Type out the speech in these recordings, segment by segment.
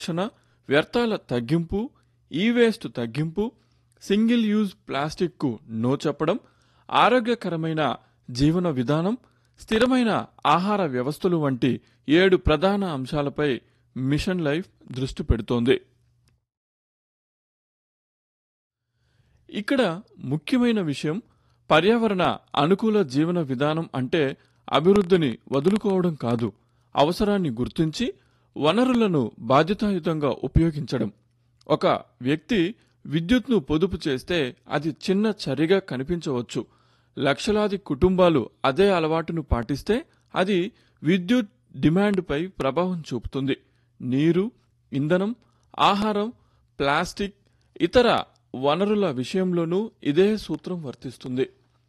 రక్షణ వ్యర్థాల తగ్గింపు ఈ వేస్ట్ తగ్గింపు సింగిల్ యూజ్ ప్లాస్టిక్కు నో చెప్పడం ఆరోగ్యకరమైన జీవన విధానం స్థిరమైన ఆహార వ్యవస్థలు వంటి ఏడు ప్రధాన అంశాలపై మిషన్ లైఫ్ దృష్టి పెడుతోంది ఇక్కడ ముఖ్యమైన విషయం పర్యావరణ అనుకూల జీవన విధానం అంటే అభివృద్ధిని వదులుకోవడం కాదు అవసరాన్ని గుర్తించి వనరులను బాధ్యతాయుతంగా ఉపయోగించడం ఒక వ్యక్తి విద్యుత్ను పొదుపు చేస్తే అది చిన్న చర్యగా కనిపించవచ్చు లక్షలాది కుటుంబాలు అదే అలవాటును పాటిస్తే అది విద్యుత్ డిమాండ్పై ప్రభావం చూపుతుంది నీరు ఇంధనం ఆహారం ప్లాస్టిక్ ఇతర వనరుల విషయంలోనూ ఇదే సూత్రం వర్తిస్తుంది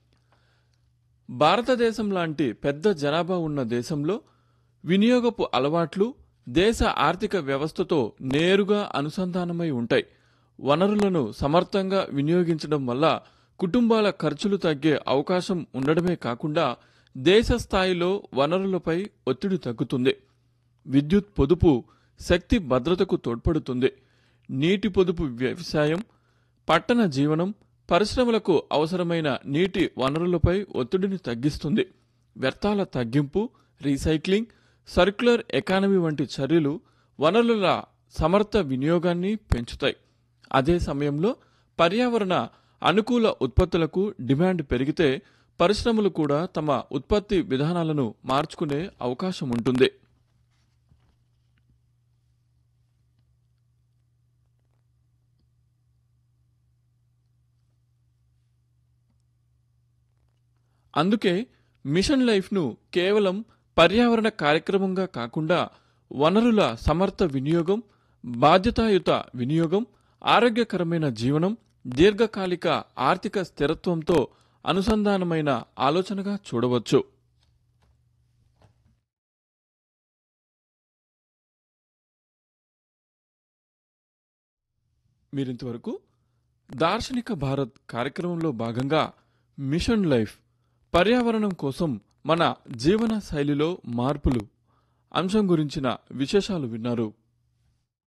భారతదేశం లాంటి పెద్ద జనాభా ఉన్న దేశంలో వినియోగపు అలవాట్లు దేశ ఆర్థిక వ్యవస్థతో నేరుగా అనుసంధానమై ఉంటాయి వనరులను సమర్థంగా వినియోగించడం వల్ల కుటుంబాల ఖర్చులు తగ్గే అవకాశం ఉండడమే కాకుండా దేశ స్థాయిలో వనరులపై ఒత్తిడి తగ్గుతుంది విద్యుత్ పొదుపు శక్తి భద్రతకు తోడ్పడుతుంది నీటి పొదుపు వ్యవసాయం పట్టణ జీవనం పరిశ్రమలకు అవసరమైన నీటి వనరులపై ఒత్తిడిని తగ్గిస్తుంది వ్యర్థాల తగ్గింపు రీసైక్లింగ్ సర్క్యులర్ ఎకానమీ వంటి చర్యలు వనరుల సమర్థ వినియోగాన్ని పెంచుతాయి అదే సమయంలో పర్యావరణ అనుకూల ఉత్పత్తులకు డిమాండ్ పెరిగితే పరిశ్రమలు కూడా తమ ఉత్పత్తి విధానాలను మార్చుకునే అవకాశం ఉంటుంది అందుకే మిషన్ లైఫ్ను కేవలం పర్యావరణ కార్యక్రమంగా కాకుండా వనరుల సమర్థ వినియోగం బాధ్యతాయుత వినియోగం ఆరోగ్యకరమైన జీవనం దీర్ఘకాలిక ఆర్థిక స్థిరత్వంతో అనుసంధానమైన ఆలోచనగా చూడవచ్చు మీరింతవరకు దార్శనిక భారత్ కార్యక్రమంలో భాగంగా మిషన్ లైఫ్ పర్యావరణం కోసం మన జీవన శైలిలో మార్పులు అంశం గురించిన విశేషాలు విన్నారు